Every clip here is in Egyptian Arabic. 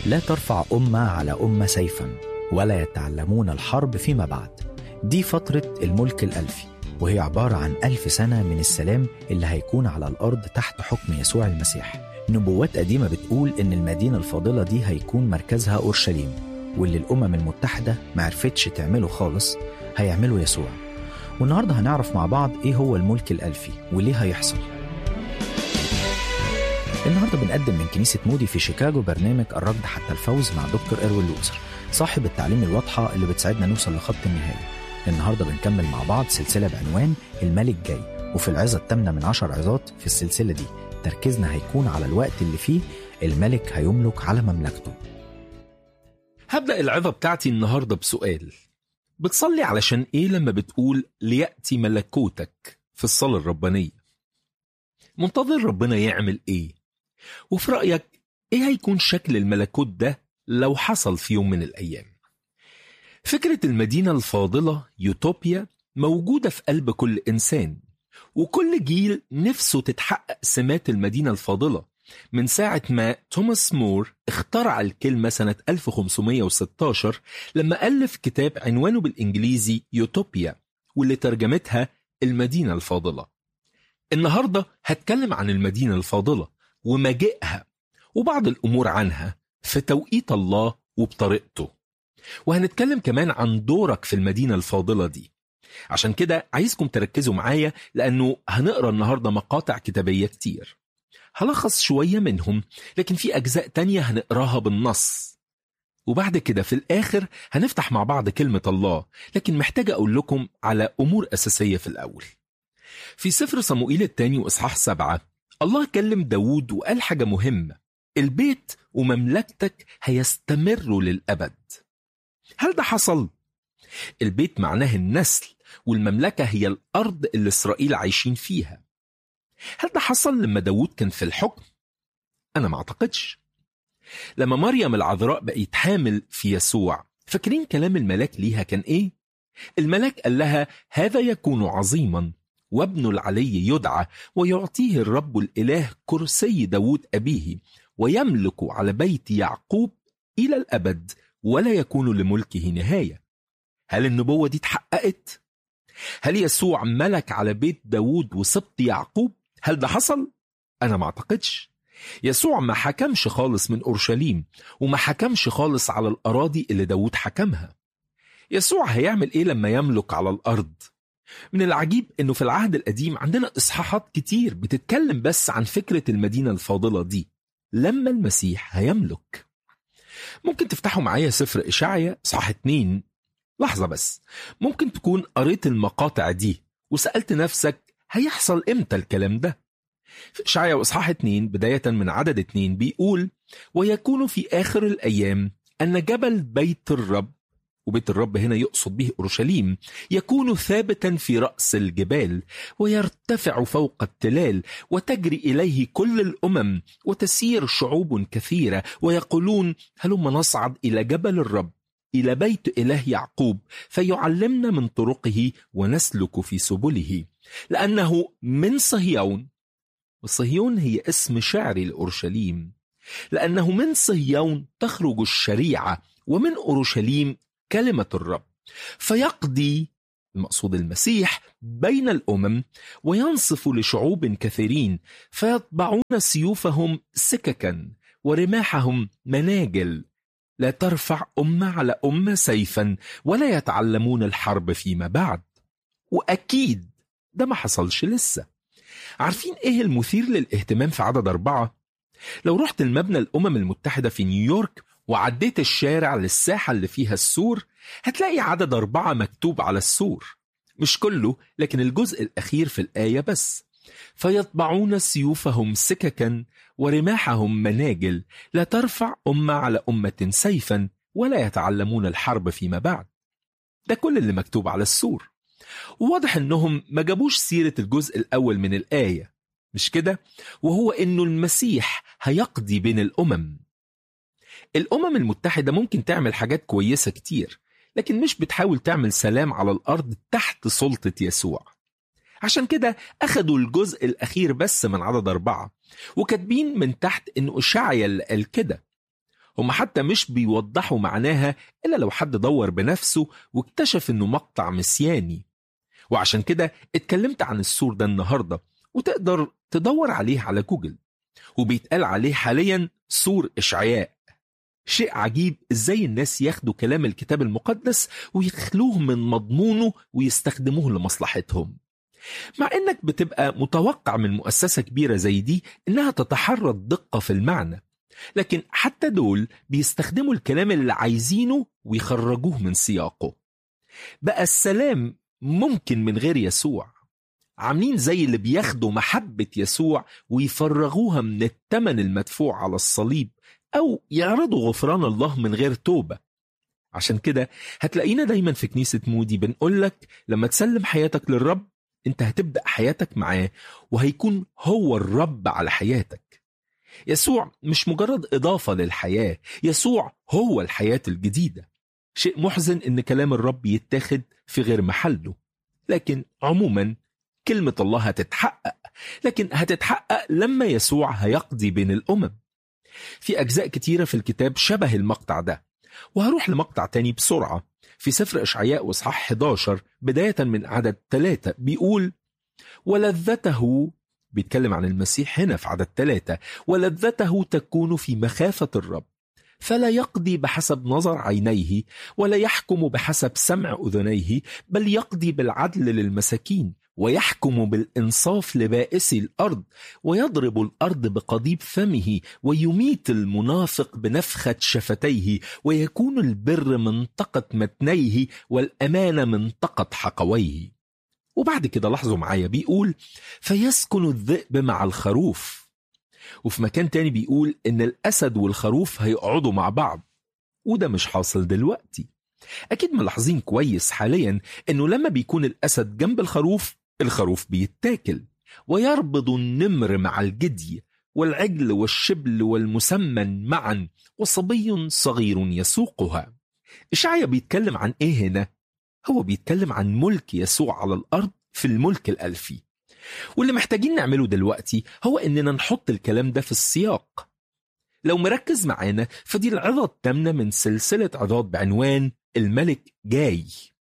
لا ترفع أمة على أمة سيفا ولا يتعلمون الحرب فيما بعد دي فترة الملك الألفي وهي عبارة عن ألف سنة من السلام اللي هيكون على الأرض تحت حكم يسوع المسيح نبوات قديمة بتقول إن المدينة الفاضلة دي هيكون مركزها أورشليم واللي الأمم المتحدة معرفتش تعمله خالص هيعمله يسوع والنهاردة هنعرف مع بعض إيه هو الملك الألفي وليه هيحصل النهارده بنقدم من كنيسة مودي في شيكاغو برنامج الركض حتى الفوز مع دكتور إروين لوزر صاحب التعليم الواضحة اللي بتساعدنا نوصل لخط النهاية النهارده بنكمل مع بعض سلسلة بعنوان الملك جاي وفي العظة الثامنة من عشر عظات في السلسلة دي تركيزنا هيكون على الوقت اللي فيه الملك هيملك على مملكته هبدأ العظة بتاعتي النهاردة بسؤال بتصلي علشان إيه لما بتقول ليأتي ملكوتك في الصلاة الربانية منتظر ربنا يعمل إيه وفي رأيك إيه هيكون شكل الملكوت ده لو حصل في يوم من الأيام فكرة المدينة الفاضلة يوتوبيا موجودة في قلب كل إنسان وكل جيل نفسه تتحقق سمات المدينة الفاضلة من ساعة ما توماس مور اخترع الكلمة سنة 1516 لما ألف كتاب عنوانه بالإنجليزي يوتوبيا واللي ترجمتها المدينة الفاضلة النهاردة هتكلم عن المدينة الفاضلة ومجيئها وبعض الأمور عنها في توقيت الله وبطريقته وهنتكلم كمان عن دورك في المدينة الفاضلة دي عشان كده عايزكم تركزوا معايا لأنه هنقرأ النهاردة مقاطع كتابية كتير هلخص شوية منهم لكن في أجزاء تانية هنقراها بالنص وبعد كده في الآخر هنفتح مع بعض كلمة الله لكن محتاج أقول لكم على أمور أساسية في الأول في سفر صموئيل الثاني وإصحاح سبعة الله كلم داود وقال حاجة مهمة البيت ومملكتك هيستمروا للأبد هل ده حصل؟ البيت معناه النسل والمملكة هي الأرض اللي إسرائيل عايشين فيها هل ده حصل لما داود كان في الحكم؟ أنا ما أعتقدش لما مريم العذراء بقت حامل في يسوع فاكرين كلام الملاك ليها كان إيه؟ الملاك قال لها هذا يكون عظيما وابن العلي يدعى ويعطيه الرب الإله كرسي داود أبيه ويملك على بيت يعقوب إلى الأبد ولا يكون لملكه نهاية هل النبوة دي اتحققت؟ هل يسوع ملك على بيت داود وسبط يعقوب؟ هل ده حصل؟ أنا ما أعتقدش يسوع ما حكمش خالص من أورشليم وما حكمش خالص على الأراضي اللي داود حكمها يسوع هيعمل إيه لما يملك على الأرض؟ من العجيب انه في العهد القديم عندنا اصحاحات كتير بتتكلم بس عن فكره المدينه الفاضله دي لما المسيح هيملك ممكن تفتحوا معايا سفر اشعيا صح اتنين لحظه بس ممكن تكون قريت المقاطع دي وسالت نفسك هيحصل امتى الكلام ده في اشعيا واصحاح اتنين بدايه من عدد اتنين بيقول ويكون في اخر الايام ان جبل بيت الرب وبيت الرب هنا يقصد به اورشليم يكون ثابتا في راس الجبال ويرتفع فوق التلال وتجري اليه كل الامم وتسير شعوب كثيره ويقولون هلم نصعد الى جبل الرب الى بيت اله يعقوب فيعلمنا من طرقه ونسلك في سبله لانه من صهيون وصهيون هي اسم شعري لاورشليم لانه من صهيون تخرج الشريعه ومن اورشليم كلمة الرب فيقضي المقصود المسيح بين الأمم وينصف لشعوب كثيرين فيطبعون سيوفهم سككا ورماحهم مناجل لا ترفع أمة على أمة سيفا ولا يتعلمون الحرب فيما بعد وأكيد ده ما حصلش لسه عارفين إيه المثير للاهتمام في عدد أربعة؟ لو رحت المبنى الأمم المتحدة في نيويورك وعديت الشارع للساحة اللي فيها السور هتلاقي عدد أربعة مكتوب على السور مش كله لكن الجزء الأخير في الآية بس فيطبعون سيوفهم سككا ورماحهم مناجل لا ترفع أمة على أمة سيفا ولا يتعلمون الحرب فيما بعد ده كل اللي مكتوب على السور وواضح انهم ما جابوش سيرة الجزء الأول من الآية مش كده؟ وهو انه المسيح هيقضي بين الأمم الأمم المتحدة ممكن تعمل حاجات كويسة كتير لكن مش بتحاول تعمل سلام على الأرض تحت سلطة يسوع عشان كده أخدوا الجزء الأخير بس من عدد أربعة وكاتبين من تحت إنه إشعيا اللي قال كده هم حتى مش بيوضحوا معناها إلا لو حد دور بنفسه واكتشف إنه مقطع مسياني وعشان كده اتكلمت عن السور ده النهاردة وتقدر تدور عليه على جوجل وبيتقال عليه حاليا سور إشعياء شيء عجيب ازاي الناس ياخدوا كلام الكتاب المقدس ويخلوه من مضمونه ويستخدموه لمصلحتهم مع انك بتبقى متوقع من مؤسسة كبيرة زي دي انها تتحرى الدقة في المعنى لكن حتى دول بيستخدموا الكلام اللي عايزينه ويخرجوه من سياقه بقى السلام ممكن من غير يسوع عاملين زي اللي بياخدوا محبة يسوع ويفرغوها من الثمن المدفوع على الصليب أو يعرضوا غفران الله من غير توبة عشان كده هتلاقينا دايما في كنيسة مودي بنقولك لما تسلم حياتك للرب انت هتبدأ حياتك معاه وهيكون هو الرب على حياتك يسوع مش مجرد إضافة للحياة يسوع هو الحياة الجديدة شيء محزن إن كلام الرب يتاخد في غير محله لكن عموما كلمة الله هتتحقق لكن هتتحقق لما يسوع هيقضي بين الأمم في أجزاء كتيرة في الكتاب شبه المقطع ده وهروح لمقطع تاني بسرعة في سفر إشعياء وإصحاح 11 بداية من عدد 3 بيقول ولذته بيتكلم عن المسيح هنا في عدد 3 ولذته تكون في مخافة الرب فلا يقضي بحسب نظر عينيه ولا يحكم بحسب سمع أذنيه بل يقضي بالعدل للمساكين ويحكم بالإنصاف لبائسي الأرض ويضرب الأرض بقضيب فمه ويميت المنافق بنفخة شفتيه ويكون البر منطقة متنيه والأمانة منطقة حقويه وبعد كده لاحظوا معايا بيقول فيسكن الذئب مع الخروف وفي مكان تاني بيقول إن الأسد والخروف هيقعدوا مع بعض وده مش حاصل دلوقتي أكيد ملاحظين كويس حاليا إنه لما بيكون الأسد جنب الخروف الخروف بيتاكل ويربض النمر مع الجدي والعجل والشبل والمسمن معا وصبي صغير يسوقها إشعيا بيتكلم عن إيه هنا؟ هو بيتكلم عن ملك يسوع على الأرض في الملك الألفي واللي محتاجين نعمله دلوقتي هو إننا نحط الكلام ده في السياق لو مركز معانا فدي العظة التامنة من سلسلة عظات بعنوان الملك جاي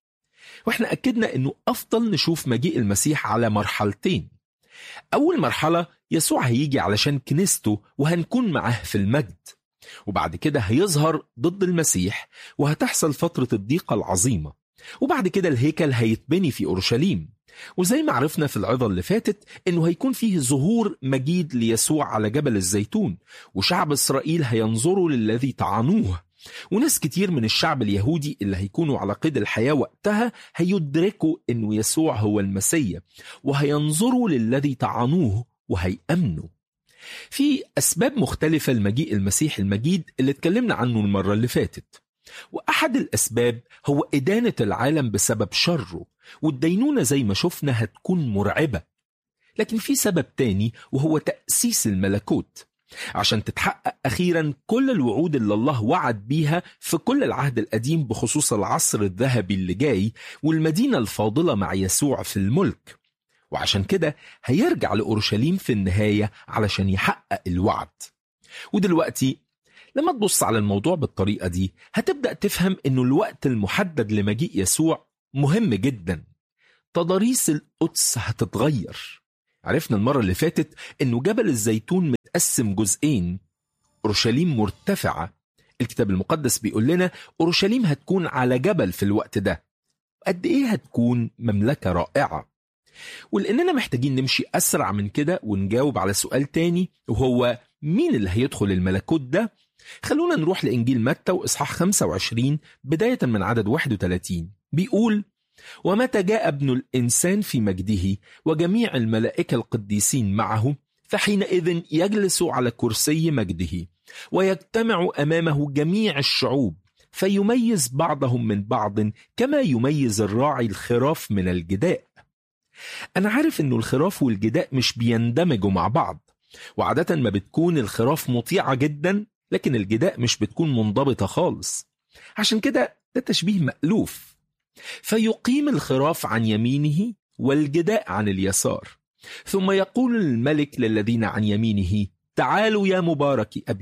واحنا أكدنا أنه أفضل نشوف مجيء المسيح على مرحلتين أول مرحلة يسوع هيجي علشان كنيسته وهنكون معاه في المجد وبعد كده هيظهر ضد المسيح وهتحصل فترة الضيقة العظيمة وبعد كده الهيكل هيتبني في أورشليم وزي ما عرفنا في العظة اللي فاتت انه هيكون فيه ظهور مجيد ليسوع على جبل الزيتون وشعب اسرائيل هينظروا للذي طعنوه وناس كتير من الشعب اليهودي اللي هيكونوا على قيد الحياة وقتها هيدركوا انه يسوع هو المسيا وهينظروا للذي طعنوه وهيأمنوا في أسباب مختلفة لمجيء المسيح المجيد اللي اتكلمنا عنه المرة اللي فاتت وأحد الأسباب هو إدانة العالم بسبب شره والدينونة زي ما شفنا هتكون مرعبة لكن في سبب تاني وهو تأسيس الملكوت عشان تتحقق أخيرا كل الوعود اللي الله وعد بيها في كل العهد القديم بخصوص العصر الذهبي اللي جاي والمدينة الفاضلة مع يسوع في الملك وعشان كده هيرجع لأورشليم في النهاية علشان يحقق الوعد ودلوقتي لما تبص على الموضوع بالطريقة دي هتبدأ تفهم انه الوقت المحدد لمجيء يسوع مهم جدا تضاريس القدس هتتغير عرفنا المرة اللي فاتت انه جبل الزيتون متقسم جزئين اورشليم مرتفعة الكتاب المقدس بيقول لنا اورشليم هتكون على جبل في الوقت ده قد ايه هتكون مملكة رائعة ولاننا محتاجين نمشي اسرع من كده ونجاوب على سؤال تاني وهو مين اللي هيدخل الملكوت ده خلونا نروح لإنجيل متى وإصحاح 25 بداية من عدد 31 بيقول ومتى جاء ابن الإنسان في مجده وجميع الملائكة القديسين معه فحينئذ يجلس على كرسي مجده ويجتمع أمامه جميع الشعوب فيميز بعضهم من بعض كما يميز الراعي الخراف من الجداء أنا عارف أنه الخراف والجداء مش بيندمجوا مع بعض وعادة ما بتكون الخراف مطيعة جدا لكن الجداء مش بتكون منضبطة خالص عشان كده ده تشبيه مألوف فيقيم الخراف عن يمينه والجداء عن اليسار ثم يقول الملك للذين عن يمينه تعالوا يا مبارك أبي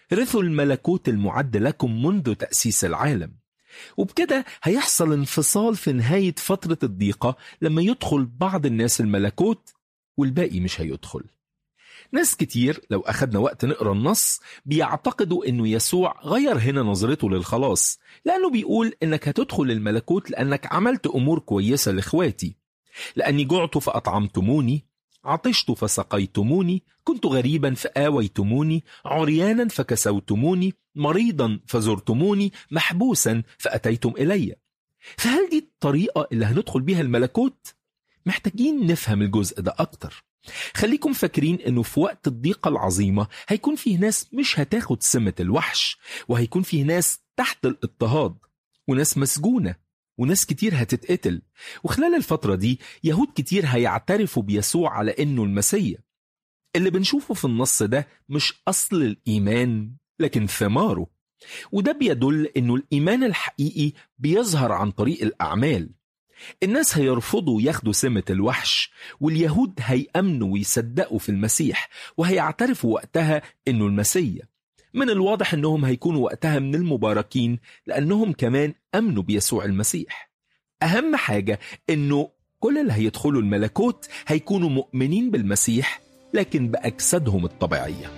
رثوا الملكوت المعد لكم منذ تأسيس العالم وبكده هيحصل انفصال في نهاية فترة الضيقة لما يدخل بعض الناس الملكوت والباقي مش هيدخل ناس كتير لو أخدنا وقت نقرأ النص بيعتقدوا أنه يسوع غير هنا نظرته للخلاص لأنه بيقول أنك هتدخل الملكوت لأنك عملت أمور كويسة لإخواتي لأني جعت فأطعمتموني عطشت فسقيتموني كنت غريبا فآويتموني عريانا فكسوتموني مريضا فزرتموني محبوسا فأتيتم إلي فهل دي الطريقة اللي هندخل بيها الملكوت؟ محتاجين نفهم الجزء ده أكتر خليكم فاكرين انه في وقت الضيقة العظيمة هيكون فيه ناس مش هتاخد سمة الوحش وهيكون فيه ناس تحت الاضطهاد وناس مسجونة وناس كتير هتتقتل وخلال الفترة دي يهود كتير هيعترفوا بيسوع على انه المسيا اللي بنشوفه في النص ده مش اصل الايمان لكن ثماره وده بيدل انه الايمان الحقيقي بيظهر عن طريق الاعمال الناس هيرفضوا ياخدوا سمة الوحش واليهود هيأمنوا ويصدقوا في المسيح وهيعترفوا وقتها انه المسيا من الواضح انهم هيكونوا وقتها من المباركين لانهم كمان امنوا بيسوع المسيح اهم حاجة انه كل اللي هيدخلوا الملكوت هيكونوا مؤمنين بالمسيح لكن بأجسادهم الطبيعية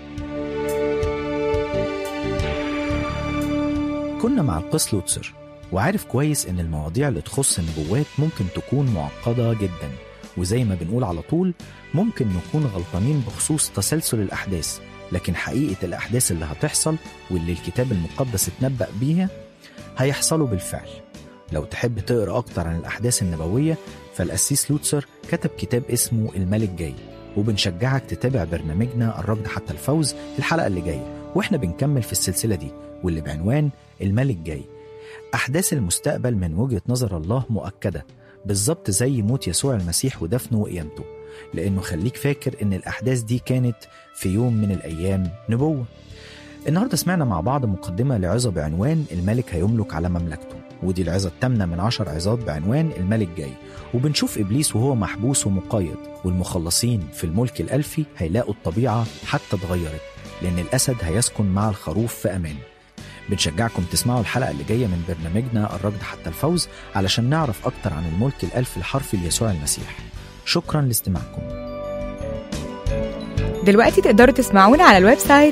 كنا مع القس لوتسر وعارف كويس ان المواضيع اللي تخص النبوات ممكن تكون معقدة جدا وزي ما بنقول على طول ممكن نكون غلطانين بخصوص تسلسل الأحداث لكن حقيقة الأحداث اللي هتحصل واللي الكتاب المقدس اتنبأ بيها هيحصلوا بالفعل لو تحب تقرأ أكتر عن الأحداث النبوية فالقسيس لوتسر كتب كتاب اسمه الملك جاي وبنشجعك تتابع برنامجنا الركض حتى الفوز الحلقة اللي جاية واحنا بنكمل في السلسلة دي واللي بعنوان الملك جاي أحداث المستقبل من وجهة نظر الله مؤكدة بالظبط زي موت يسوع المسيح ودفنه وقيامته لأنه خليك فاكر إن الأحداث دي كانت في يوم من الأيام نبوة النهاردة سمعنا مع بعض مقدمة لعظة بعنوان الملك هيملك على مملكته ودي العظة التامنة من عشر عظات بعنوان الملك جاي وبنشوف إبليس وهو محبوس ومقيد والمخلصين في الملك الألفي هيلاقوا الطبيعة حتى اتغيرت لأن الأسد هيسكن مع الخروف في أمان بنشجعكم تسمعوا الحلقة اللي جاية من برنامجنا الركض حتى الفوز علشان نعرف أكتر عن الملك الألف الحرفي ليسوع المسيح شكرا لاستماعكم دلوقتي تقدروا تسمعونا على الويب سايت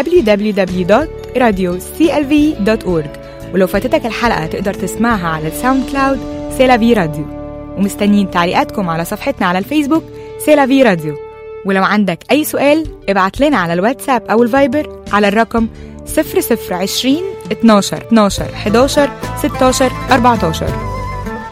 www.radioclv.org ولو فاتتك الحلقة تقدر تسمعها على الساوند كلاود سيلافي راديو ومستنيين تعليقاتكم على صفحتنا على الفيسبوك سيلافي راديو ولو عندك أي سؤال ابعت لنا على الواتساب أو الفايبر على الرقم 0020 12 12 11 16 14